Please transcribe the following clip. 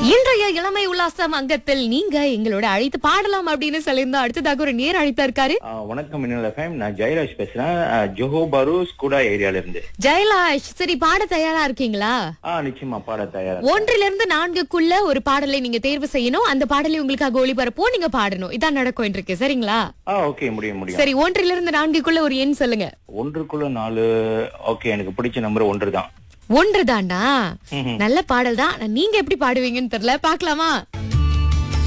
இன்றைய இளமை உல்லாசம் அங்கத்தில் நீங்க எங்களோட அழைத்து பாடலாம் அப்படின்னு சொல்லியிருந்தோம் அடுத்ததாக ஒரு நேர் அழைத்தா இருக்காரு ஆ, வணக்கம் மின்னல் எஃப்எம் நான் ஜெயராஜ் பேசுறேன் ஆ, ஜோஹோ பாரு ஸ்கூடா ஏரியால இருந்து ஜெயலாஷ் சரி பாட தயாரா இருக்கீங்களா ஆ நிச்சயமா பாட தயாரா ஒன்றிலிருந்து நான்குக்குள்ள ஒரு பாடலை நீங்க தேர்வு செய்யணும் அந்த பாடலை உங்களுக்காக ஒளிபரப்போ நீங்க பாடணும் இதான் நடக்கும் இருக்கு சரிங்களா ஆ ஓகே முடியும் முடியும் சரி ஒன்றிலிருந்து நான்குக்குள்ள ஒரு எண் சொல்லுங்க ஒன்றுக்குள்ள நாலு ஓகே எனக்கு பிடிச்ச நம்பர் ஒன்று தான் ஒன்று தாண்டா நல்ல பாடல் தான் ஆனா நீங்க எப்படி பாடுவீங்கன்னு தெரியல பாக்கலாமா